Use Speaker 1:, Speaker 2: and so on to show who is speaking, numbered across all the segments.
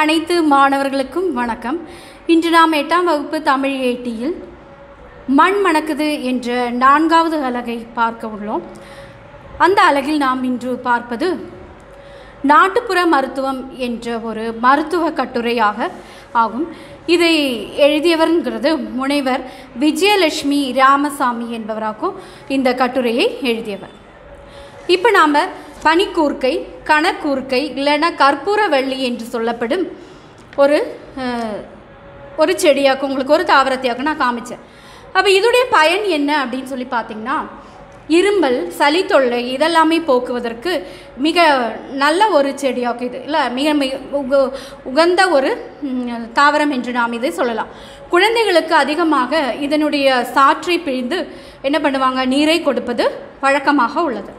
Speaker 1: அனைத்து மாணவர்களுக்கும் வணக்கம் இன்று நாம் எட்டாம் வகுப்பு தமிழ் ஏட்டியில் மண் மணக்குது என்ற நான்காவது அலகை பார்க்க உள்ளோம் அந்த அலகில் நாம் இன்று பார்ப்பது நாட்டுப்புற மருத்துவம் என்ற ஒரு மருத்துவ கட்டுரையாக ஆகும் இதை எழுதியவர்ங்கிறது முனைவர் விஜயலட்சுமி ராமசாமி என்பவராகும் இந்த கட்டுரையை எழுதியவர் இப்போ நாம் பனிக்கூர்க்கை கணக்கூர்க்கை இல்லைன்னா கற்பூரவள்ளி என்று சொல்லப்படும் ஒரு அஹ், ஒரு செடியாக்கும் உங்களுக்கு ஒரு தாவரத்தையாக்கும் நான் காமிச்சேன் அப்போ இதோடைய பயன் என்ன அப்படின்னு சொல்லி பார்த்தீங்கன்னா இரும்பல் சளி தொல்லை இதெல்லாமே போக்குவதற்கு மிக நல்ல ஒரு செடியாக்கும் இது இல்லை மிக மிக உக உகந்த ஒரு ம், தாவரம் என்று நாம் இதை சொல்லலாம் குழந்தைகளுக்கு அதிகமாக இதனுடைய சாற்றை பிழிந்து என்ன பண்ணுவாங்க நீரை கொடுப்பது வழக்கமாக உள்ளது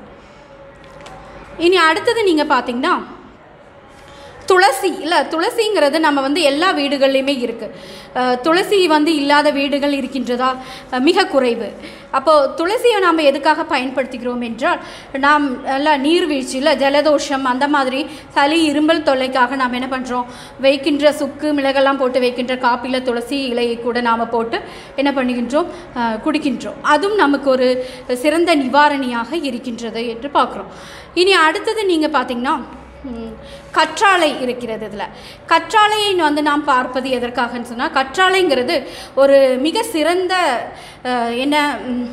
Speaker 1: இனி அடுத்தது நீங்கள் பார்த்தீங்கன்னா துளசி இல்லை துளசிங்கிறது நம்ம வந்து எல்லா வீடுகள்லையுமே இருக்குது துளசி வந்து இல்லாத வீடுகள் இருக்கின்றதா அஹ், மிக குறைவு அப்போது துளசியை நாம் எதுக்காக பயன்படுத்துகிறோம் என்றால் நாம் நல்லா நீர்வீழ்ச்சியில் ஜலதோஷம் அந்த மாதிரி சளி இரும்பல் தொல்லைக்காக நாம் என்ன பண்ணுறோம் வைக்கின்ற சுக்கு மிளகெல்லாம் போட்டு வைக்கின்ற காப்பியில் துளசி இலையை கூட நாம் போட்டு என்ன பண்ணுகின்றோம் அஹ், குடிக்கின்றோம் அதுவும் நமக்கு ஒரு சிறந்த நிவாரணியாக இருக்கின்றது என்று பார்க்குறோம் இனி அடுத்தது நீங்கள் பார்த்தீங்கன்னா ம், கற்றாழை இருக்கிறது இதில் கற்றாழையை வந்து நாம் பார்ப்பது எதற்காகன்னு சொன்னால் கற்றாழைங்கிறது ஒரு மிக சிறந்த அஹ், என்ன ம்,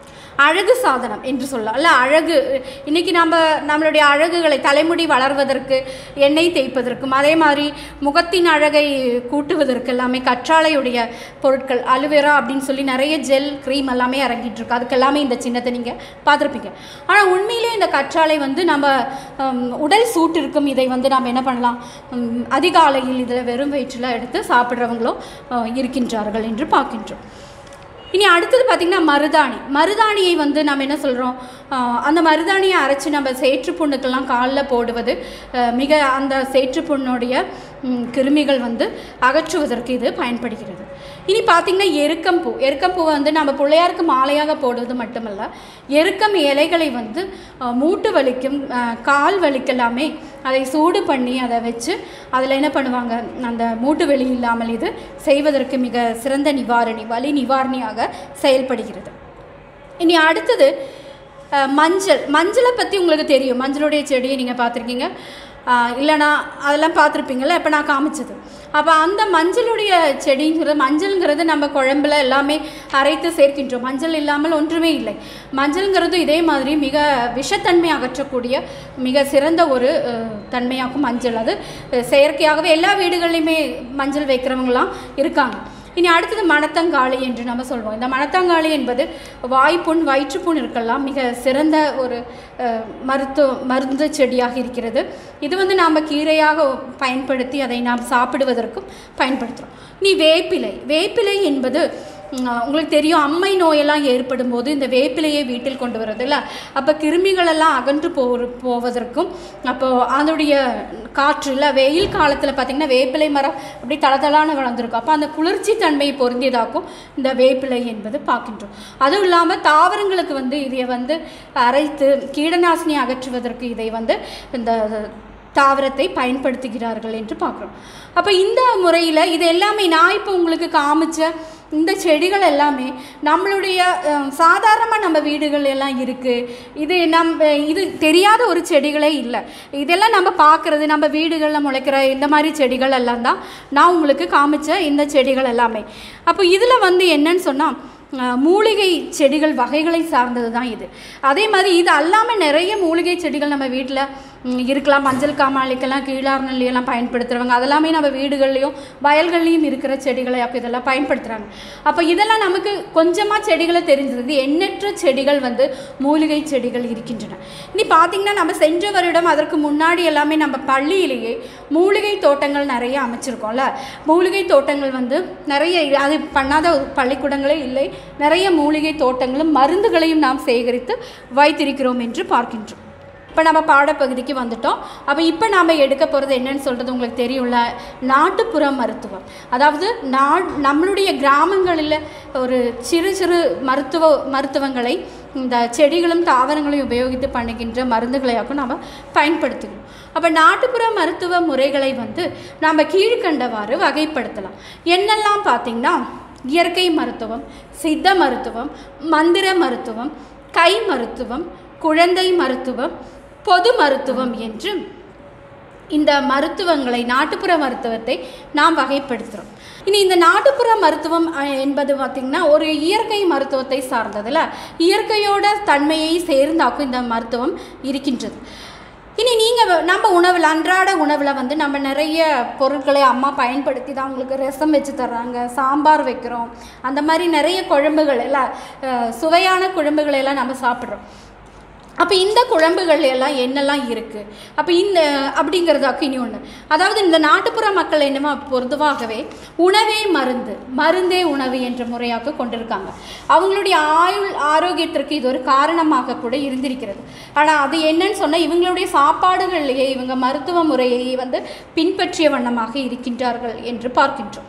Speaker 1: அழகு சாதனம் என்று சொல்லலாம் இல்லை அழகு இன்றைக்கி நம்ம நம்மளுடைய அழகுகளை தலைமுடி வளர்வதற்கு எண்ணெய் தேய்ப்பதற்கும் அதே மாதிரி முகத்தின் அழகை கூட்டுவதற்கு எல்லாமே கற்றாழையுடைய பொருட்கள் அலுவேரா அப்படின்னு சொல்லி நிறைய ஜெல் க்ரீம் எல்லாமே இறங்கிட்டு இருக்கு அதுக்கு எல்லாமே இந்த சின்னத்தை நீங்கள் பார்த்துருப்பீங்க ஆனால் உண்மையிலே இந்த கற்றாழை வந்து நம்ம ஹம், உடல் சூட்டிருக்கும் இதை வந்து நம்ம என்ன பண்ணலாம் ஹம், அதிகாலையில் இதில் வெறும் வயிற்றில் எடுத்து சாப்பிட்றவங்களும் அஹ், இருக்கின்றார்கள் என்று பார்க்கின்றோம் இனி அடுத்தது பார்த்திங்கன்னா மருதாணி மருதாணியை வந்து நம்ம என்ன சொல்கிறோம் அந்த மருதாணியை அரைச்சி நம்ம சேற்று புண்ணுக்கெல்லாம் காலில் போடுவது ஆஹ் மிக அந்த சேற்று புண்ணுடைய ம், கிருமிகள் வந்து அகற்றுவதற்கு இது பயன்படுகிறது இனி பார்த்திங்கன்னா எருக்கம்பூ எருக்கம்பூவை வந்து நம்ம பிள்ளையாருக்கு மாலையாக போடுவது மட்டுமல்ல எருக்கம் இலைகளை வந்து ஆஹ், மூட்டு வலிக்கும் ஆஹ், கால் வலிக்கெல்லாமே அதை சூடு பண்ணி அதை வச்சு அதில் என்ன பண்ணுவாங்க அந்த மூட்டு வலி இல்லாமல் இது செய்வதற்கு மிக சிறந்த நிவாரணி வலி நிவாரணியாக செயல்படுகிறது இனி அடுத்தது அஹ், மஞ்சள் மஞ்சளை பற்றி உங்களுக்கு தெரியும் மஞ்சளுடைய செடியை நீங்கள் பார்த்துருக்கீங்க அஹ், இல்லைனா அதெல்லாம் பார்த்துருப்பீங்கள்ல இப்போ நான் காமிச்சது அப்போ அந்த மஞ்சளுடைய செடிங்கிறது மஞ்சள்ங்கிறது நம்ம குழம்புல எல்லாமே அரைத்து சேர்க்கின்றோம் மஞ்சள் இல்லாமல் ஒன்றுமே இல்லை மஞ்சள்ங்கிறது இதே மாதிரி மிக விஷத்தன்மை அகற்றக்கூடிய மிக சிறந்த ஒரு அஹ், தன்மையாகும் மஞ்சள் அது அஹ், செயற்கையாகவே எல்லா வீடுகள்லையுமே மஞ்சள் வைக்கிறவங்களாம் இருக்காங்க இனி அடுத்தது மணத்தங்காளி என்று நம்ம சொல்வோம் இந்த மணத்தங்காளி என்பது வாய்ப்புண் வயிற்றுப்புண் இருக்கலாம் மிக சிறந்த ஒரு அஹ், மருத்துவ மருந்து செடியாக இருக்கிறது இது வந்து நாம் கீரையாக பயன்படுத்தி அதை நாம் சாப்பிடுவதற்கும் பயன்படுத்துகிறோம் இனி வேப்பிலை வேப்பிலை என்பது ம், உங்களுக்கு தெரியும் அம்மை நோயெல்லாம் ஏற்படும் போது இந்த வேப்பிலையை வீட்டில் கொண்டு வர்றது இல்லை அப்போ கிருமிகளெல்லாம் அகன்று போ போவதற்கும் அப்போது அதனுடைய காற்று இல்லை வெயில் காலத்தில் பார்த்திங்கன்னா வேப்பிலை மரம் அப்படி தளதளான வளர்ந்துருக்கும் அப்போ அந்த குளிர்ச்சி தன்மையை பொருந்தியதாக்கும் இந்த வேப்பிலை என்பது பார்க்கின்றோம் அதுவும் இல்லாமல் தாவரங்களுக்கு வந்து இதை வந்து அரைத்து கீடநாசினி அகற்றுவதற்கு இதை வந்து இந்த தாவரத்தை பயன்படுத்துகிறார்கள் என்று பார்க்குறோம் அப்போ இந்த முறையில் இது எல்லாமே நான் இப்போ உங்களுக்கு காமிச்ச இந்த செடிகள் எல்லாமே நம்மளுடைய சாதாரணமாக நம்ம வீடுகள் எல்லாம் இருக்குது இது நம்ம இது தெரியாத ஒரு செடிகளே இல்லை இதெல்லாம் நம்ம பார்க்குறது நம்ம வீடுகளில் முளைக்கிற இந்த மாதிரி செடிகள் எல்லாம் தான் நான் உங்களுக்கு காமிச்ச இந்த செடிகள் எல்லாமே அப்போ இதில் வந்து என்னன்னு சொன்னால் அஹ், மூலிகை செடிகள் வகைகளை சார்ந்தது தான் இது அதே மாதிரி இது அல்லாமல் நிறைய மூலிகை செடிகள் நம்ம வீட்டில் இருக்கலாம் மஞ்சள் காமாலிக்கெல்லாம் கீழார் நெல்லியெல்லாம் பயன்படுத்துகிறவங்க அதெல்லாமே நம்ம வீடுகள்லேயும் வயல்கள்லேயும் இருக்கிற செடிகளை அப்போ இதெல்லாம் பயன்படுத்துகிறாங்க அப்போ இதெல்லாம் நமக்கு கொஞ்சமாக செடிகளை தெரிஞ்சது இது எண்ணற்ற செடிகள் வந்து மூலிகை செடிகள் இருக்கின்றன இனி பார்த்திங்கன்னா நம்ம சென்ற வருடம் அதற்கு முன்னாடி எல்லாமே நம்ம பள்ளியிலேயே மூலிகை தோட்டங்கள் நிறைய அமைச்சிருக்கோம்ல மூலிகை தோட்டங்கள் வந்து நிறைய இ- அது பண்ணாத ஒரு பள்ளிக்கூடங்களே இல்லை நிறைய மூலிகை தோட்டங்களும் மருந்துகளையும் நாம் சேகரித்து வைத்திருக்கிறோம் என்று பார்க்கின்றோம் இப்போ நம்ம பாடப்பகுதிக்கு வந்துட்டோம் அப்போ இப்போ நாம் எடுக்க போகிறது என்னன்னு சொல்கிறது உங்களுக்கு தெரியும்ல நாட்டுப்புற மருத்துவம் அதாவது நா நம்மளுடைய கிராமங்களில் ஒரு சிறு சிறு மருத்துவ மருத்துவங்களை இந்த செடிகளும் தாவரங்களையும் உபயோகித்து பண்ணுகின்ற மருந்துகளையாக்கும் நாம் பயன்படுத்திக்கணும் அப்போ நாட்டுப்புற மருத்துவ முறைகளை வந்து நாம் கீழ்கண்டவாறு வகைப்படுத்தலாம் என்னெல்லாம் பார்த்திங்கன்னா இயற்கை மருத்துவம் சித்த மருத்துவம் மந்திர மருத்துவம் கை மருத்துவம் குழந்தை மருத்துவம் பொது மருத்துவம் என்று இந்த மருத்துவங்களை நாட்டுப்புற மருத்துவத்தை நாம் வகைப்படுத்துகிறோம் இனி இந்த நாட்டுப்புற மருத்துவம் அஹ், என்பது பார்த்திங்கன்னா ஒரு இயற்கை மருத்துவத்தை சார்ந்ததில் இயற்கையோட தன்மையை சேர்ந்தாக்கும் இந்த மருத்துவம் இருக்கின்றது இனி நீங்கள் நம்ம உணவில் அன்றாட உணவில் வந்து நம்ம நிறைய பொருட்களை அம்மா பயன்படுத்தி தான் உங்களுக்கு ரசம் வச்சு தர்றாங்க சாம்பார் வைக்கிறோம் அந்த மாதிரி நிறைய குழம்புகள் எல்லாம் அஹ், சுவையான குழம்புகளை எல்லாம் நம்ம சாப்பிட்றோம் அப்போ இந்த குழம்புகள் எல்லாம் என்னெல்லாம் இருக்குது அப்போ இந்த அப்படிங்கிறதாக்கு இனி ஒன்று அதாவது இந்த நாட்டுப்புற மக்கள் என்னமோ பொதுவாகவே உணவே மருந்து மருந்தே உணவு என்ற முறையாக கொண்டிருக்காங்க அவங்களுடைய ஆயுள் ஆரோக்கியத்திற்கு இது ஒரு காரணமாக கூட இருந்திருக்கிறது ஆனால் அது என்னன்னு சொன்னால் இவங்களுடைய சாப்பாடுகளிலேயே இவங்க மருத்துவ முறையை வந்து பின்பற்றிய வண்ணமாக இருக்கின்றார்கள் என்று பார்க்கின்றோம்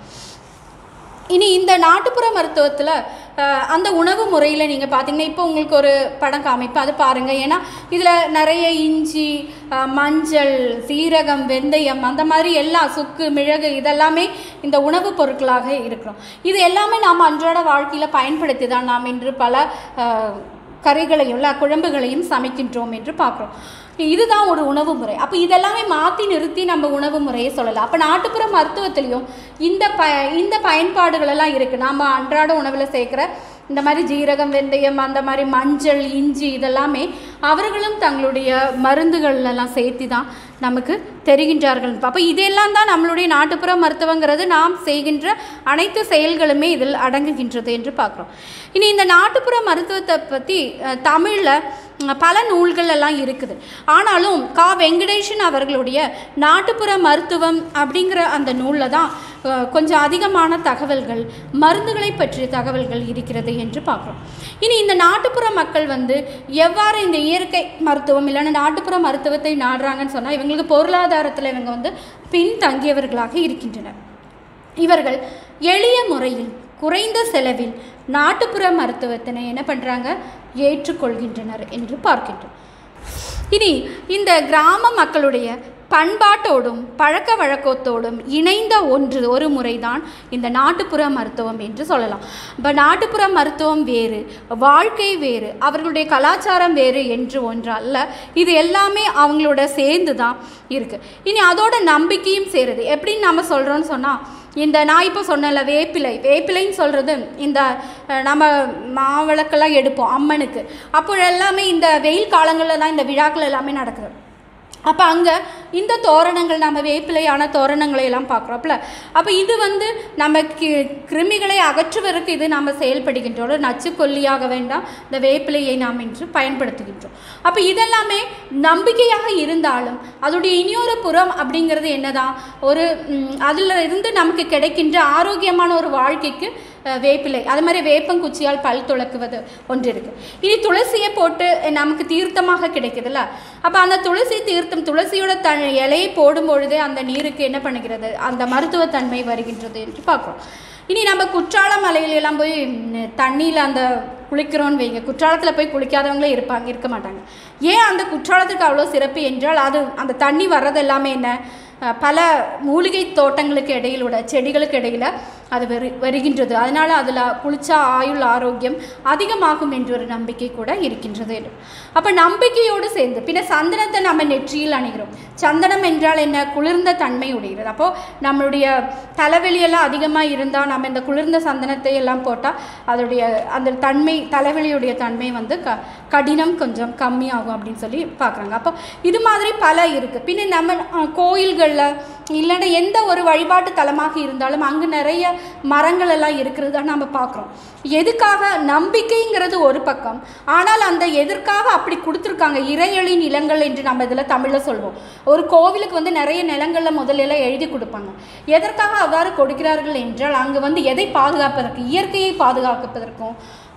Speaker 1: இனி இந்த நாட்டுப்புற மருத்துவத்தில் அந்த உணவு முறையில் நீங்கள் பார்த்தீங்கன்னா இப்போ உங்களுக்கு ஒரு படம் காமிப்பேன் அது பாருங்கள் ஏன்னா இதில் நிறைய இஞ்சி அஹ், மஞ்சள் சீரகம் வெந்தயம் அந்த மாதிரி எல்லாம் சுக்கு மிளகு இதெல்லாமே இந்த உணவுப் பொருட்களாக இருக்கிறோம் இது எல்லாமே நாம் அன்றாட வாழ்க்கையில் பயன்படுத்தி தான் நாம் இன்று பல அஹ், கறிகளையும் இல்லை குழம்புகளையும் சமைக்கின்றோம் என்று பார்க்குறோம் இதுதான் ஒரு உணவு முறை அப்போ இதெல்லாமே மாற்றி நிறுத்தி நம்ம உணவு முறையை சொல்லலாம் அப்போ நாட்டுப்புற மருத்துவத்திலையும் இந்த ப இந்த பயன்பாடுகள் எல்லாம் இருக்குது நாம் அன்றாட உணவில் சேர்க்குற இந்த மாதிரி ஜீரகம் வெந்தயம் அந்த மாதிரி மஞ்சள் இஞ்சி இதெல்லாமே அவர்களும் தங்களுடைய மருந்துகள் எல்லாம் சேர்த்து தான் நமக்கு தெரிகின்றார்கள் அப்போ இதெல்லாம் தான் நம்மளுடைய நாட்டுப்புற மருத்துவங்கிறது நாம் செய்கின்ற அனைத்து செயல்களுமே இதில் அடங்குகின்றது என்று பார்க்குறோம் இனி இந்த நாட்டுப்புற மருத்துவத்தை பற்றி தமிழில் பல நூல்கள் எல்லாம் இருக்குது ஆனாலும் கா வெங்கடேஷன் அவர்களுடைய நாட்டுப்புற மருத்துவம் அப்படிங்கிற அந்த நூலில் தான் அஹ், கொஞ்சம் அதிகமான தகவல்கள் மருந்துகளை பற்றிய தகவல்கள் இருக்கிறது என்று பார்க்குறோம் இனி இந்த நாட்டுப்புற மக்கள் வந்து எவ்வாறு இந்த இயற்கை மருத்துவம் இல்லைன்னா நாட்டுப்புற மருத்துவத்தை நாடுறாங்கன்னு சொன்னால் இவங்களுக்கு பொருளாதாரத்தில் இவங்க வந்து பின்தங்கியவர்களாக இருக்கின்றனர் இவர்கள் எளிய முறையில் குறைந்த செலவில் நாட்டுப்புற மருத்துவத்தினை என்ன பண்ணுறாங்க ஏற்றுக்கொள்கின்றனர் என்று பார்க்கின்றோம் இனி இந்த கிராம மக்களுடைய பண்பாட்டோடும் பழக்க வழக்கத்தோடும் இணைந்த ஒன்று ஒரு முறைதான் இந்த நாட்டுப்புற மருத்துவம் என்று சொல்லலாம் இப்போ நாட்டுப்புற மருத்துவம் வேறு வாழ்க்கை வேறு அவர்களுடைய கலாச்சாரம் வேறு என்று ஒன்று அல்ல இது எல்லாமே அவங்களோட சேர்ந்து தான் இருக்குது இனி அதோட நம்பிக்கையும் சேருது எப்படின்னு நம்ம சொல்கிறோன்னு சொன்னால் இந்த நான் இப்போ சொன்னேன்ல வேப்பிலை வேப்பிலைன்னு சொல்கிறது இந்த அஹ், நம்ம மாவிளக்கெல்லாம் எடுப்போம் அம்மனுக்கு அப்போ எல்லாமே இந்த வெயில் காலங்களில் தான் இந்த விழாக்கள் எல்லாமே நடக்குது அப்போ அங்கே இந்த தோரணங்கள் நம்ம வேப்பிலையான தோரணங்களை எல்லாம் பார்க்குறோம்ல அப்போ இது வந்து நம்ம கி கிருமிகளை அகற்றுவதற்கு இது நாம் செயல்படுகின்றோம் ஒரு நச்சுக்கொல்லியாக வேண்டாம் இந்த வேப்பிலையை நாம் இன்று பயன்படுத்துகின்றோம் அப்போ இதெல்லாமே நம்பிக்கையாக இருந்தாலும் அதோடைய இனியொரு புறம் அப்படிங்கிறது என்னதான் ஒரு அதில் இருந்து நமக்கு கிடைக்கின்ற ஆரோக்கியமான ஒரு வாழ்க்கைக்கு அஹ், வேப்பிலை அது மாதிரி வேப்பங்குச்சியால் பல் துளக்குவது ஒன்று இருக்குது இனி துளசியை போட்டு நமக்கு தீர்த்தமாக கிடைக்குதுல்ல அப்போ அந்த துளசி தீர்த்தம் துளசியோட த இலையை போடும் பொழுதே அந்த நீருக்கு என்ன பண்ணுகிறது அந்த மருத்துவத்தன்மை வருகின்றது என்று பார்க்குறோம் இனி நம்ம குற்றாலம் மலையில எல்லாம் போய் தண்ணியில் அந்த குளிக்கிறோன்னு வைங்க குற்றாலத்தில் போய் குளிக்காதவங்களே இருப்பாங்க இருக்க மாட்டாங்க ஏன் அந்த குற்றாலத்துக்கு அவ்வளோ சிறப்பு என்றால் அது அந்த தண்ணி வர்றது எல்லாமே என்ன அஹ், பல மூலிகை தோட்டங்களுக்கு இடையிலோட செடிகளுக்கு இடையில அது வரு வருகின்றது அதனால் அதில் குளிச்சா ஆயுள் ஆரோக்கியம் அதிகமாகும் என்ற ஒரு நம்பிக்கை கூட இருக்கின்றது அப்போ நம்பிக்கையோடு சேர்ந்து பின்ன சந்தனத்தை நம்ம நெற்றியில் அணிகிறோம் சந்தனம் என்றால் என்ன குளிர்ந்த தன்மை உடைகிறது அப்போது நம்மளுடைய தலைவலியெல்லாம் அதிகமாக இருந்தால் நம்ம இந்த குளிர்ந்த சந்தனத்தை எல்லாம் போட்டால் அதோடைய அந்த தன்மை தலைவலியுடைய தன்மை வந்து க கடினம் கொஞ்சம் கம்மியாகும் அப்படின்னு சொல்லி பார்க்குறாங்க அப்போ இது மாதிரி பல இருக்குது பின்ன நம்ம கோயில்களில் இல்லைன்னா எந்த ஒரு வழிபாட்டு தலமாக இருந்தாலும் அங்கே நிறைய மரங்கள் எல்லாம் இருக்கிறதா நம்ம பார்க்குறோம் எதுக்காக நம்பிக்கைங்கிறது ஒரு பக்கம் ஆனால் அந்த எதற்காக அப்படி கொடுத்துருக்காங்க இறையளி நிலங்கள் என்று நம்ம இதில் தமிழில் சொல்வோம் ஒரு கோவிலுக்கு வந்து நிறைய நிலங்களில் முதல்ல எல்லாம் எழுதி கொடுப்பாங்க எதற்காக அவ்வாறு கொடுக்கிறார்கள் என்றால் அங்கே வந்து எதை பாதுகாப்பதற்கு இயற்கையை பாதுகாப்பதற்கும்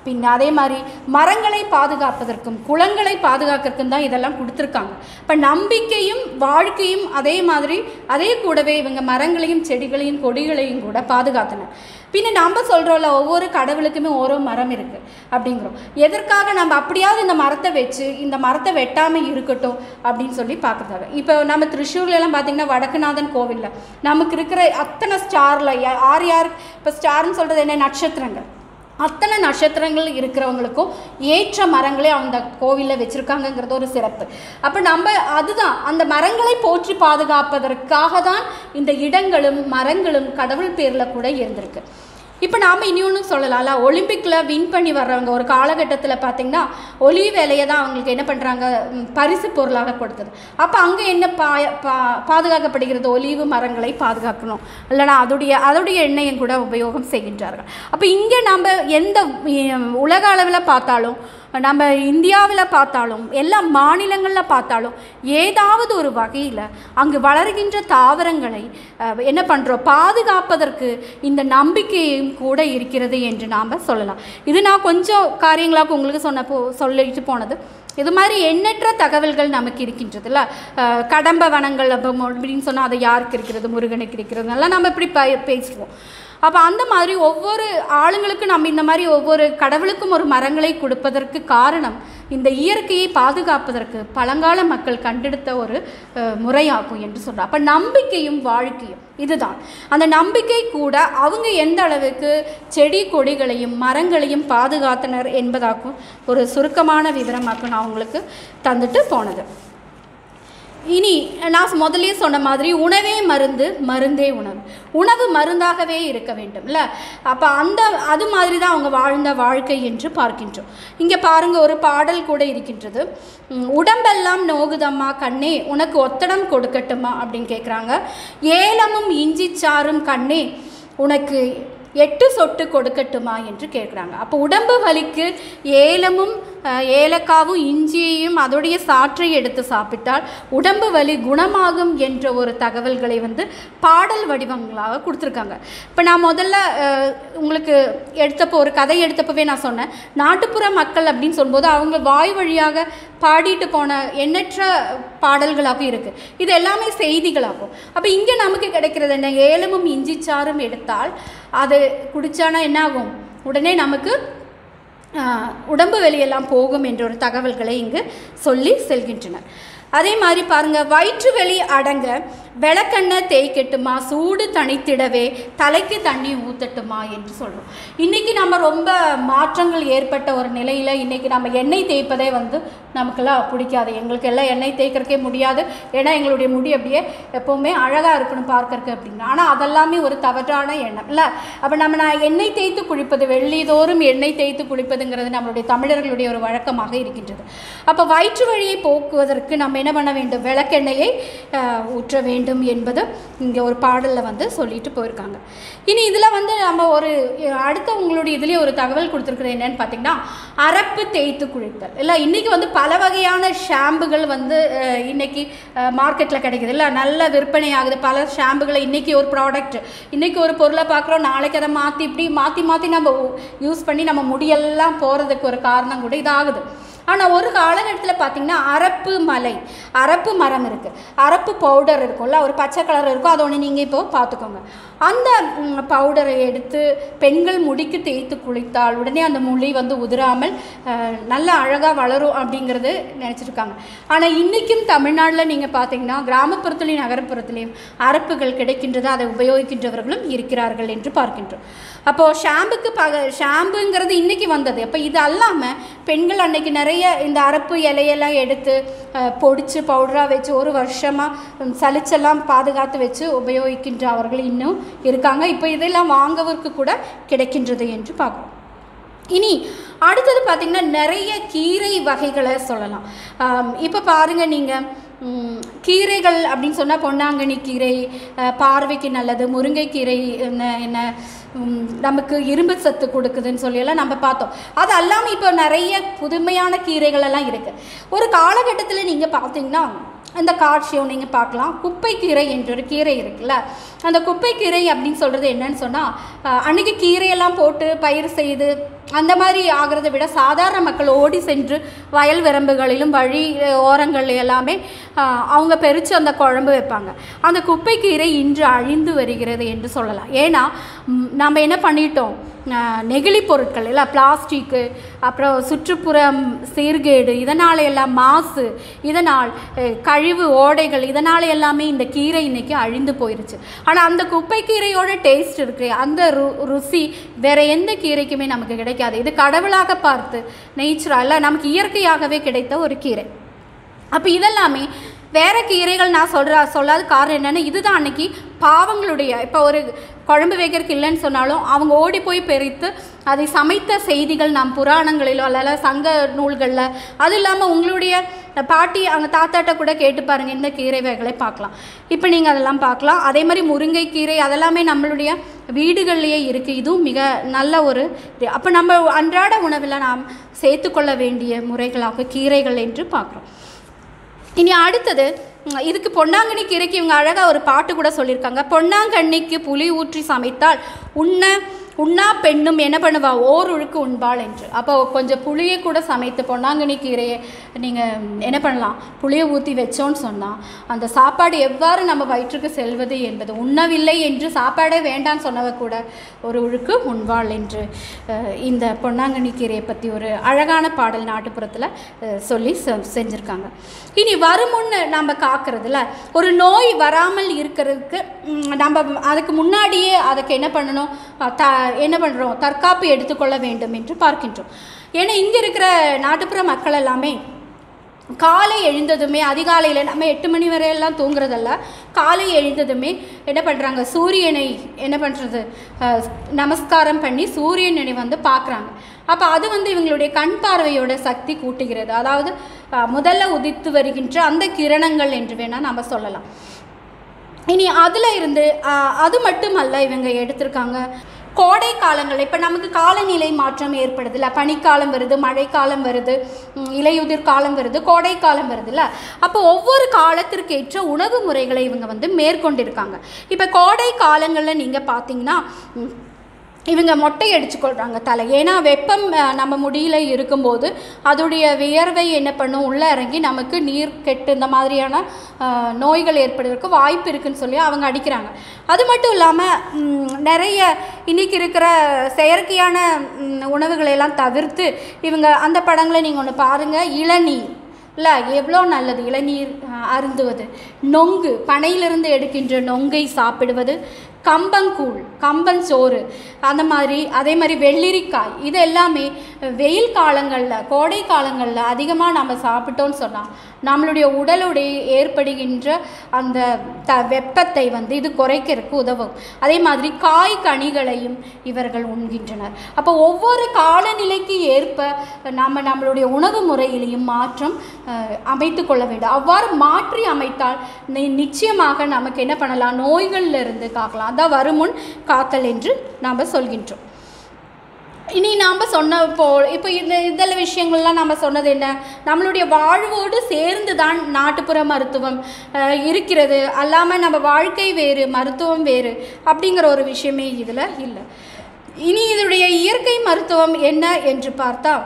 Speaker 1: பின் அதே மாதிரி மரங்களை பாதுகாப்பதற்கும் குளங்களை பாதுகாக்கிறதுக்கும் தான் இதெல்லாம் கொடுத்துருக்காங்க இப்போ நம்பிக்கையும் வாழ்க்கையும் அதே மாதிரி அதே கூடவே இவங்க மரங்களையும் செடிகளையும் கொடிகளையும் கூட பாதுகாத்தனர் பின்ன நம்ம சொல்கிறோம்ல ஒவ்வொரு கடவுளுக்குமே ஓரோ மரம் இருக்குது அப்படிங்கிறோம் எதற்காக நம்ம அப்படியாவது இந்த மரத்தை வச்சு இந்த மரத்தை வெட்டாமல் இருக்கட்டும் அப்படின்னு சொல்லி பார்க்குறதாங்க இப்போ நம்ம திருச்சூர்ல எல்லாம் பார்த்தீங்கன்னா வடக்குநாதன் கோவிலில் நமக்கு இருக்கிற அத்தனை ஸ்டாரில் யார் யார் இப்போ ஸ்டார்னு சொல்கிறது என்ன நட்சத்திரங்கள் அத்தனை நட்சத்திரங்கள் இருக்கிறவங்களுக்கும் ஏற்ற மரங்களே அந்த கோவிலில் வச்சுருக்காங்கங்கிறது ஒரு சிறப்பு அப்போ நம்ம அதுதான் அந்த மரங்களை போற்றி பாதுகாப்பதற்காக தான் இந்த இடங்களும் மரங்களும் கடவுள் பேரில் கூட இருந்திருக்கு இப்போ நாம் இன்னொன்று சொல்லலாம்ல ஒலிம்பிக்கில் வின் பண்ணி வர்றவங்க ஒரு காலகட்டத்தில் பார்த்திங்கன்னா ஒலி வேலையை தான் அவங்களுக்கு என்ன பண்ணுறாங்க பரிசு பொருளாக கொடுத்தது அப்போ அங்கே என்ன பா பா பாதுகாக்கப்படுகிறது ஒலிவு மரங்களை பாதுகாக்கணும் இல்லைனா அதோடைய அதோடைய எண்ணெயும் கூட உபயோகம் செய்கின்றார்கள் அப்போ இங்கே நம்ம எந்த உம், உலக அளவில் பார்த்தாலும் நம்ம இந்தியாவில் பார்த்தாலும் எல்லா மாநிலங்களில் பார்த்தாலும் ஏதாவது ஒரு வகையில் அங்கு வளர்கின்ற தாவரங்களை அஹ், என்ன பண்ணுறோம் பாதுகாப்பதற்கு இந்த நம்பிக்கையும் கூட இருக்கிறது என்று நாம் சொல்லலாம் இது நான் கொஞ்சம் காரியங்களாக உங்களுக்கு சொன்ன போ சொல்லிட்டு போனது இது மாதிரி எண்ணற்ற தகவல்கள் நமக்கு இருக்கின்றதுல அஹ், கடம்ப வனங்கள் அப்போ அப்படின்னு சொன்னால் அது யாருக்கு இருக்கிறது முருகனுக்கு இருக்கிறது எல்லாம் நம்ம இப்படி ப பேசுவோம் அப்போ அந்த மாதிரி ஒவ்வொரு ஆளுங்களுக்கும் நம்ம இந்த மாதிரி ஒவ்வொரு கடவுளுக்கும் ஒரு மரங்களை கொடுப்பதற்கு காரணம் இந்த இயற்கையை பாதுகாப்பதற்கு பழங்கால மக்கள் கண்டெடுத்த ஒரு அஹ், முறையாகும் என்று சொல்கிறோம் அப்போ நம்பிக்கையும் வாழ்க்கையும் இதுதான் அந்த நம்பிக்கை கூட அவங்க எந்த அளவுக்கு செடி கொடிகளையும் மரங்களையும் பாதுகாத்தனர் என்பதாக்கும் ஒரு சுருக்கமான விவரமாக்கும் நான் உங்களுக்கு தந்துட்டு போனது இனி நான் முதல்லயே சொன்ன மாதிரி உணவே மருந்து மருந்தே உணவு உணவு மருந்தாகவே இருக்க வேண்டும்ல அப்போ அந்த அது மாதிரி தான் அவங்க வாழ்ந்த வாழ்க்கை என்று பார்க்கின்றோம் இங்கே பாருங்க ஒரு பாடல் கூட இருக்கின்றது உம், உடம்பெல்லாம் நோகுதம்மா கண்ணே உனக்கு ஒத்தடம் கொடுக்கட்டுமா அப்படின்னு கேட்குறாங்க ஏலமும் இஞ்சி சாறும் கண்ணே உனக்கு எட்டு சொட்டு கொடுக்கட்டுமா என்று கேட்குறாங்க அப்போ உடம்பு வலிக்கு ஏலமும் அஹ், ஏலக்காவும் இஞ்சியையும் அதோடைய சாற்றை எடுத்து சாப்பிட்டால் உடம்பு வலி குணமாகும் என்ற ஒரு தகவல்களை வந்து பாடல் வடிவங்களாக கொடுத்துருக்காங்க இப்போ நான் முதல்ல அஹ், உங்களுக்கு எடுத்தப்போ ஒரு கதை எடுத்தப்பவே நான் சொன்னேன் நாட்டுப்புற மக்கள் அப்படின்னு சொல்லும்போது அவங்க வாய் வழியாக பாடிட்டு போன எண்ணற்ற பாடல்களாகவும் இருக்குது இது எல்லாமே செய்திகளாகும் அப்போ இங்கே நமக்கு கிடைக்கிறது என்ன ஏலமும் இஞ்சிச்சாறும் எடுத்தால் அது குடிச்சானா என்ன ஆகும் உடனே நமக்கு ஆஹ், உடம்பு வெளியெல்லாம் போகும் என்ற ஒரு தகவல்களை இங்கு சொல்லி செல்கின்றனர் அதே மாதிரி பாருங்க வயிற்று வெளி அடங்க விளக்கெண்ணெய் தேய்க்கட்டுமா சூடு தணித்திடவே தலைக்கு தண்ணி ஊத்தட்டுமா என்று சொல்கிறோம் இன்றைக்கி நம்ம ரொம்ப மாற்றங்கள் ஏற்பட்ட ஒரு நிலையில் இன்றைக்கி நம்ம எண்ணெய் தேய்ப்பதே வந்து நமக்கெல்லாம் பிடிக்காது எங்களுக்கு எல்லாம் எண்ணெய் தேய்க்கறக்கே முடியாது ஏன்னா எங்களுடைய முடி அப்படியே எப்போவுமே அழகாக இருக்கணும் பார்க்கறக்கு அப்படின்னு ஆனால் அதெல்லாமே ஒரு தவறான எண்ணம் இல்லை அப்போ நம்ம நான் எண்ணெய் தேய்த்து குளிப்பது வெள்ளிதோறும் எண்ணெய் தேய்த்து குளிப்பதுங்கிறது நம்மளுடைய தமிழர்களுடைய ஒரு வழக்கமாக இருக்கின்றது அப்போ வயிற்று வழியை போக்குவதற்கு நம்ம என்ன பண்ண வேண்டும் விளக்கெண்ணெயை ஆஹ், ஊற்ற வேண்டும் என்பது இங்கே ஒரு பாடலில் வந்து சொல்லிட்டு போயிருக்காங்க இனி இதில் வந்து நம்ம ஒரு அடுத்த உங்களுடைய இதுலேயே ஒரு தகவல் கொடுத்துருக்குறது என்னன்னு பார்த்தீங்கன்னா அரப்பு தேய்த்து குளித்தல் இல்லை இன்றைக்கி வந்து பல வகையான ஷாம்புகள் வந்து அஹ், இன்னைக்கு மார்க்கெட்டில் கிடைக்குது இல்லை நல்ல விற்பனை ஆகுது பல ஷாம்புகளை இன்றைக்கி ஒரு ப்ராடக்ட் இன்றைக்கி ஒரு பொருளை பார்க்குறோம் நாளைக்கு அதை மாற்றி இப்படி மாற்றி மாற்றி நம்ம யூஸ் பண்ணி நம்ம முடியெல்லாம் போகிறதுக்கு ஒரு காரணம் கூட இதாகுது ஆனால் ஒரு காலகட்டத்தில் பார்த்தீங்கன்னா அரப்பு மலை அரப்பு மரம் இருக்குது அரப்பு பவுடர் இருக்கும்ல ஒரு பச்சை கலர் இருக்கும் அதை ஒன்று நீங்கள் இப்போ பார்த்துக்கோங்க அந்த ம், பவுடரை எடுத்து பெண்கள் முடிக்கு தேய்த்து குளித்தால் உடனே அந்த முடி வந்து உதிராமல் அஹ், நல்ல அழகாக வளரும் அப்படிங்கிறது நினச்சிருக்காங்க ஆனால் இன்றைக்கும் தமிழ்நாட்டில் நீங்கள் பார்த்தீங்கன்னா கிராமப்புறத்துலேயும் நகரப்புறத்துலேயும் அரப்புகள் கிடைக்கின்றது அதை உபயோகிக்கின்றவர்களும் இருக்கிறார்கள் என்று பார்க்கின்றோம் அப்போது ஷாம்புக்கு பக ஷாம்புங்கிறது இன்றைக்கி வந்தது அப்போ இது அல்லாமல் பெண்கள் அன்னைக்கு நிறைய இந்த அரப்பு இலையெல்லாம் எடுத்து அஹ், பொடிச்சு பவுடராக வச்சு ஒரு வருஷமாக சலிச்செல்லாம் பாதுகாத்து வச்சு உபயோகிக்கின்ற அவர்கள் இன்னும் இருக்காங்க இப்போ இதெல்லாம் வாங்கவருக்கு கூட கிடைக்கின்றது என்று பார்க்குறோம் இனி அடுத்தது பார்த்திங்கன்னா நிறைய கீரை வகைகளை சொல்லலாம் இப்போ பாருங்கள் நீங்கள் கீரைகள் அப்படின்னு சொன்னால் பொன்னாங்கண்ணி கீரை அஹ், பார்வைக்கு நல்லது முருங்கைக்கீரை என்ன என்ன ம், நமக்கு இரும்பு சத்து கொடுக்குதுன்னு சொல்லியெல்லாம் நம்ம பார்த்தோம் அது அல்லாமல் இப்போ நிறைய புதுமையான கீரைகள் எல்லாம் இருக்குது ஒரு காலகட்டத்தில் நீங்கள் பார்த்தீங்கன்னா அந்த காட்சியம் நீங்கள் பார்க்கலாம் குப்பைக்கீரை என்ற ஒரு கீரை இருக்குல்ல அந்த குப்பைக்கீரை அப்படின்னு சொல்கிறது என்னன்னு சொன்னால் அன்றைக்கி கீரையெல்லாம் போட்டு பயிர் செய்து அந்த மாதிரி ஆகிறத விட சாதாரண மக்கள் ஓடி சென்று வயல் வரம்புகளிலும் வழி ஓரங்கள் எல்லாமே ஆஹ், அவங்க பெருச்சு அந்த குழம்பு வைப்பாங்க அந்த குப்பைக்கீரை இன்று அழிந்து வருகிறது என்று சொல்லலாம் ஏன்னா ம், நம்ம என்ன பண்ணிட்டோம் ஆஹ், நெகிழி பொருட்கள் இல்லை பிளாஸ்டிக்கு அப்புறம் சுற்றுப்புறம் சீர்கேடு இதனால் எல்லாம் மாசு இதனால் அஹ், கழிவு ஓடைகள் இதனால் எல்லாமே இந்த கீரை இன்னைக்கு அழிந்து போயிருச்சு ஆனால் அந்த குப்பை கீரையோட டேஸ்ட் இருக்கு அந்த ரு ருசி வேற எந்த கீரைக்குமே நமக்கு கிடைக்காது இது கடவுளாக பார்த்து நேச்சுரலாக நமக்கு இயற்கையாகவே கிடைத்த ஒரு கீரை அப்போ இதெல்லாமே வேற கீரைகள் நான் சொல்கிற சொல்லாத காரணம் என்னென்னா இதுதான் அன்னைக்கு பாவங்களுடைய இப்போ ஒரு குழம்பு வைக்கிறதுக்கு இல்லைன்னு சொன்னாலும் அவங்க ஓடி போய் பெரித்து அதை சமைத்த செய்திகள் நாம் புராணங்களிலோ அல்ல சங்க நூல்களில் அது இல்லாமல் உங்களுடைய பாட்டி அங்கே தாத்தாட்ட கூட கேட்டு பாருங்க இந்த கீரை வகைகளை பார்க்கலாம் இப்போ நீங்கள் அதெல்லாம் பார்க்கலாம் அதே மாதிரி முருங்கைக்கீரை அதெல்லாமே நம்மளுடைய வீடுகள்லேயே இருக்குது இதுவும் மிக நல்ல ஒரு இது அப்போ நம்ம அன்றாட உணவில் நாம் சேர்த்துக்கொள்ள வேண்டிய முறைகளாக கீரைகள் என்று பார்க்குறோம் இனி அடுத்தது ம், இதுக்கு பொன்னாங்கண்ணி கீரைக்கு இவங்க அழகாக ஒரு பாட்டு கூட சொல்லியிருக்காங்க பொன்னாங்கண்ணிக்கு புளி ஊற்றி சமைத்தால் உண்ண உண்ணா பெண்ணும் என்ன பண்ணுவா ஓர் உழுக்கு உண்பாள் என்று அப்போ கொஞ்சம் புளியை கூட சமைத்து பொன்னாங்கண்ணி கீரையை நீங்கள் என்ன பண்ணலாம் புளியை ஊற்றி வச்சோன்னு சொன்னால் அந்த சாப்பாடு எவ்வாறு நம்ம வயிற்றுக்கு செல்வது என்பது உண்ணவில்லை என்று சாப்பாடே வேண்டான்னு சொன்னவ கூட ஒரு உழுக்கு உண்பாள் என்று அஹ், இந்த பொன்னாங்கண்ணி கீரையை பற்றி ஒரு அழகான பாடல் நாட்டுப்புறத்தில் அஹ், சொல்லி செ- செஞ்சுருக்காங்க இனி வருமுன்னு நம்ம காக்கிறதுல ஒரு நோய் வராமல் இருக்கிறதுக்கு ம், நம்ம அதுக்கு முன்னாடியே அதுக்கு என்ன பண்ணணும் அஹ், த என்ன பண்ணுறோம் தற்காப்பு எடுத்துக்கொள்ள வேண்டும் என்று பார்க்கின்றோம் ஏன்னா இங்கே இருக்கிற நாட்டுப்புற மக்கள் எல்லாமே காலை எழுந்ததுமே அதிகாலையில் நம்ம எட்டு மணி வரையெல்லாம் தூங்குறதல்ல காலை எழுந்ததுமே என்ன பண்ணுறாங்க சூரியனை என்ன பண்ணுறது நமஸ்காரம் பண்ணி சூரியனை வந்து பார்க்குறாங்க அப்போ அது வந்து இவங்களுடைய கண் பார்வையோட சக்தி கூட்டுகிறது அதாவது அஹ், முதல்ல உதித்து வருகின்ற அந்த கிரணங்கள் என்று வேணால் நம்ம சொல்லலாம் இனி அதில் இருந்து ஆஹ், அது மட்டுமல்ல இவங்க எடுத்திருக்காங்க கோடை காலங்கள் இப்போ நமக்கு காலநிலை மாற்றம் ஏற்படுதுல்ல பனிக்காலம் வருது மழைக்காலம் வருது ம், இலையுதிர் காலம் வருது கோடை காலம் வருதுல்ல அப்போ ஒவ்வொரு காலத்திற்கு ஏற்ற உணவு முறைகளை இவங்க வந்து மேற்கொண்டிருக்காங்க இப்போ கோடை காலங்களில் நீங்கள் பார்த்தீங்கன்னா ம், இவங்க மொட்டை அடிச்சுக்கொள்கிறாங்க தலை ஏன்னா வெப்பம் அஹ், நம்ம முடியல இருக்கும்போது அதோடைய வியர்வை என்ன பண்ணும் உள்ளே இறங்கி நமக்கு நீர் கெட்டு இந்த மாதிரியான அஹ், நோய்கள் ஏற்படுவதற்கு வாய்ப்பு இருக்குன்னு சொல்லி அவங்க அடிக்கிறாங்க அது மட்டும் இல்லாமல் நிறைய இன்னைக்கு இருக்கிற செயற்கையான ம், உணவுகளை எல்லாம் தவிர்த்து இவங்க அந்த படங்களை நீங்கள் ஒன்று பாருங்கள் இளநீர் இல்லை எவ்வளோ நல்லது இளநீர் அஹ், அருந்துவது நொங்கு பனையிலிருந்து எடுக்கின்ற நொங்கை சாப்பிடுவது கம்பங்கூழ் கம்பஞ்சோறு அந்த மாதிரி அதே மாதிரி வெள்ளரிக்காய் இது எல்லாமே வெயில் காலங்களில் கோடை காலங்களில் அதிகமாக நம்ம சாப்பிட்டோம்னு சொன்னால் நம்மளுடைய உடலுடைய ஏற்படுகின்ற அந்த த வெப்பத்தை வந்து இது குறைக்கிறதுக்கு உதவும் அதே மாதிரி காய் கனிகளையும் இவர்கள் உண்கின்றனர் அப்போ ஒவ்வொரு காலநிலைக்கு ஏற்ப நம்ம நம்மளுடைய உணவு முறையிலையும் மாற்றம் அஹ், அமைத்து கொள்ள வேண்டும் அவ்வாறு மாற்றி அமைத்தால் நி- நிச்சயமாக நமக்கு என்ன பண்ணலாம் நோய்கள்ல இருந்து காக்கலாம் அதான் வருமுன் காத்தல் என்று நாம் சொல்கின்றோம் இனி நாம் சொன்ன போ இப்போ இந்த இதெல்லாம் விஷயங்கள்லாம் நம்ம சொன்னது என்ன நம்மளுடைய வாழ்வோடு சேர்ந்து தான் நாட்டுப்புற மருத்துவம் அஹ், இருக்கிறது அல்லாமல் நம்ம வாழ்க்கை வேறு மருத்துவம் வேறு அப்படிங்கிற ஒரு விஷயமே இதில் இல்லை இனி இதனுடைய இயற்கை மருத்துவம் என்ன என்று பார்த்தா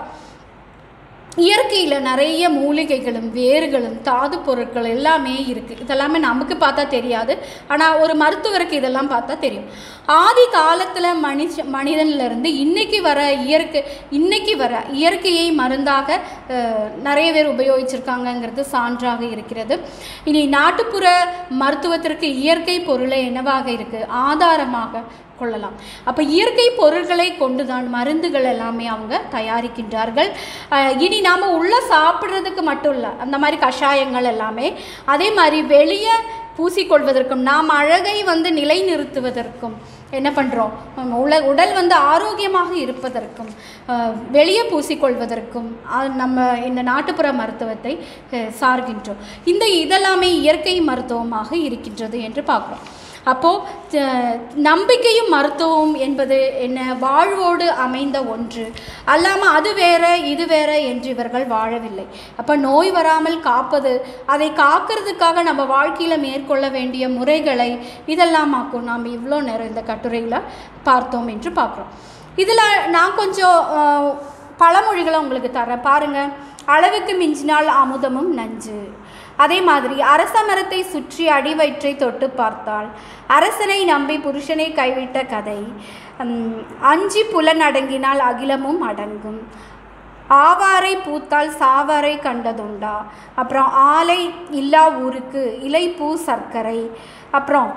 Speaker 1: இயற்கையில் நிறைய மூலிகைகளும் வேர்களும் தாது பொருட்கள் எல்லாமே இருக்குது இதெல்லாமே நமக்கு பார்த்தா தெரியாது ஆனால் ஒரு மருத்துவருக்கு இதெல்லாம் பார்த்தா தெரியும் ஆதி காலத்தில் மனுஷ மனிதன்லேருந்து இன்னைக்கு வர இயற்கை இன்னைக்கு வர இயற்கையை மருந்தாக அஹ், நிறைய பேர் உபயோகிச்சிருக்காங்கங்கிறது சான்றாக இருக்கிறது இனி நாட்டுப்புற மருத்துவத்திற்கு இயற்கை பொருளை என்னவாக இருக்குது ஆதாரமாக கொள்ளலாம் அப்போ இயற்கை பொருட்களை கொண்டு தான் மருந்துகள் எல்லாமே அவங்க தயாரிக்கின்றார்கள் அஹ் இனி நாம் உள்ளே சாப்பிட்றதுக்கு மட்டும் இல்லை அந்த மாதிரி கஷாயங்கள் எல்லாமே அதே மாதிரி வெளியே பூசிக்கொள்வதற்கும் நாம் அழகை வந்து நிலைநிறுத்துவதற்கும் என்ன பண்ணுறோம் உல உடல் வந்து ஆரோக்கியமாக இருப்பதற்கும் அஹ், வெளியே பூசிக்கொள்வதற்கும் அஹ், நம்ம இந்த நாட்டுப்புற மருத்துவத்தை அஹ், சார்கின்றோம் இந்த இதெல்லாமே இயற்கை மருத்துவமாக இருக்கின்றது என்று பார்க்குறோம் அப்போது நம்பிக்கையும் மருத்துவம் என்பது என்ன வாழ்வோடு அமைந்த ஒன்று அல்லாமல் அது வேற இது வேற என்று இவர்கள் வாழவில்லை அப்போ நோய் வராமல் காப்பது அதை காக்கிறதுக்காக நம்ம வாழ்க்கையில் மேற்கொள்ள வேண்டிய முறைகளை இதெல்லாம் ஆக்கும் நாம் இவ்வளோ நேரம் இந்த கட்டுரையில் பார்த்தோம் என்று பார்க்குறோம் இதில் நான் கொஞ்சம் அஹ், பழமொழிகளை உங்களுக்கு தரேன் பாருங்கள் அளவுக்கு மிஞ்சினால் அமுதமும் நஞ்சு அதே மாதிரி அரச மரத்தை சுற்றி அடிவயிற்றை தொட்டு பார்த்தால் அரசனை நம்பி புருஷனை கைவிட்ட கதை உம், அஞ்சி புலன் அடங்கினால் அகிலமும் அடங்கும் ஆவாரை பூத்தால் சாவாரை கண்டதுண்டா அப்புறம் ஆலை இல்லா ஊருக்கு இலைப்பூ சர்க்கரை அப்புறம்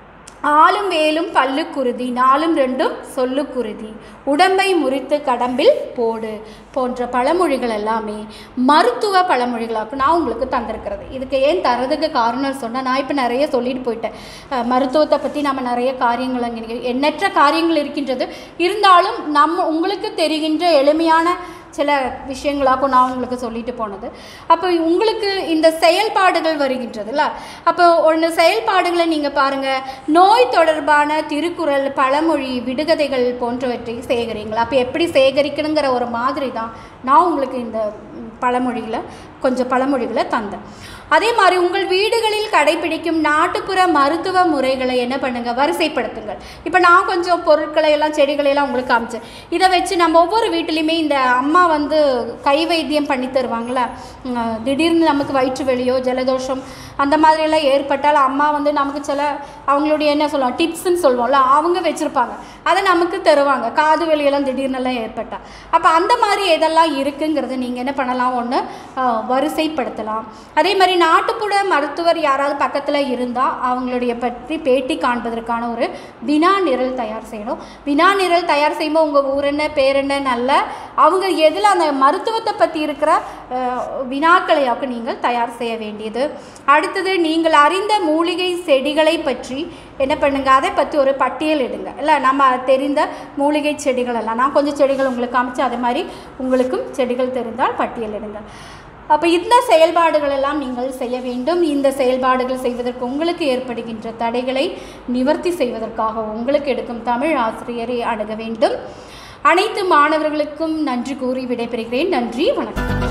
Speaker 1: ஆளும் வேலும் பல்லு குருதி நாலும் ரெண்டும் சொல்லு குருதி உடம்பை முறித்து கடம்பில் போடு போன்ற பழமொழிகள் எல்லாமே மருத்துவ பழமொழிகளாக நான் உங்களுக்கு தந்திருக்கிறது இதுக்கு ஏன் தரதுக்கு காரணம் சொன்னால் நான் இப்போ நிறைய சொல்லிட்டு போயிட்டேன் அஹ், மருத்துவத்தை பற்றி நம்ம நிறைய காரியங்கள் அங்கே எண்ணற்ற காரியங்கள் இருக்கின்றது இருந்தாலும் நம்ம உங்களுக்கு தெரிகின்ற எளிமையான சில விஷயங்களாக்கும் நான் உங்களுக்கு சொல்லிட்டு போனது அப்போ உங்களுக்கு இந்த செயல்பாடுகள் வருகின்றதுல அப்போ ஒன்று செயல்பாடுகளை நீங்கள் பாருங்கள் நோய் தொடர்பான திருக்குறள் பழமொழி விடுகதைகள் போன்றவற்றை சேகரிங்களா அப்போ எப்படி சேகரிக்கணுங்கிற ஒரு மாதிரி தான் நான் உங்களுக்கு இந்த ம், பழமொழிகளை கொஞ்சம் பழமொழிகளை தந்தேன் அதே மாதிரி உங்கள் வீடுகளில் கடைபிடிக்கும் நாட்டுப்புற மருத்துவ முறைகளை என்ன பண்ணுங்க வரிசைப்படுத்துங்கள் இப்போ நான் கொஞ்சம் பொருட்களை எல்லாம் செடிகளை எல்லாம் உங்களுக்கு காமிச்சேன் இதை வச்சு நம்ம ஒவ்வொரு வீட்டிலையுமே இந்த அம்மா வந்து கை வைத்தியம் பண்ணி தருவாங்களா உம், திடீர்னு நமக்கு வயிற்று வலியோ ஜலதோஷம் அந்த மாதிரியெல்லாம் ஏற்பட்டால் அம்மா வந்து நமக்கு சில அவங்களுடைய என்ன சொல்லுவோம் டிப்ஸ்ன்னு சொல்லுவோம்ல அவங்க வச்சுருப்பாங்க அதை நமக்கு தருவாங்க காது வலியெல்லாம் திடீர்னுலாம் ஏற்பட்டால் அப்போ அந்த மாதிரி எதெல்லாம் இருக்குங்கிறத நீங்கள் என்ன பண்ணலாம் ஒன்று வரிசைப்படுத்தலாம் அதே மாதிரி நாட்டுப்புற மருத்துவர் யாராவது பக்கத்தில் இருந்தால் அவங்களுடைய பற்றி பேட்டி காண்பதற்கான ஒரு வினா நிரல் தயார் செய்யணும் வினா நிரல் தயார் செய்யும்போது உங்கள் ஊர் என்ன பேர் என்ன நல்ல அவங்க எதில் அந்த மருத்துவத்தை பற்றி இருக்கிற அஹ், வினாக்களையாக்கு நீங்கள் தயார் செய்ய வேண்டியது அடுத்தது நீங்கள் அறிந்த மூலிகை செடிகளை பற்றி என்ன பண்ணுங்க அதை பற்றி ஒரு பட்டியல் இடுங்க இல்லை நம்ம தெரிந்த மூலிகை செடிகள் எல்லாம் நான் கொஞ்சம் செடிகள் உங்களுக்கு காமிச்சு அதே மாதிரி உங்களுக்கும் செடிகள் தெரிந்தால் பட்டியல் இடுங்க அப்போ இந்த செயல்பாடுகள் எல்லாம் நீங்கள் செய்ய வேண்டும் இந்த செயல்பாடுகள் செய்வதற்கு உங்களுக்கு ஏற்படுகின்ற தடைகளை நிவர்த்தி செய்வதற்காக உங்களுக்கு எடுக்கும் தமிழ் ஆசிரியரை அணுக வேண்டும் அனைத்து மாணவர்களுக்கும் நன்றி கூறி விடைபெறுகிறேன் நன்றி வணக்கம்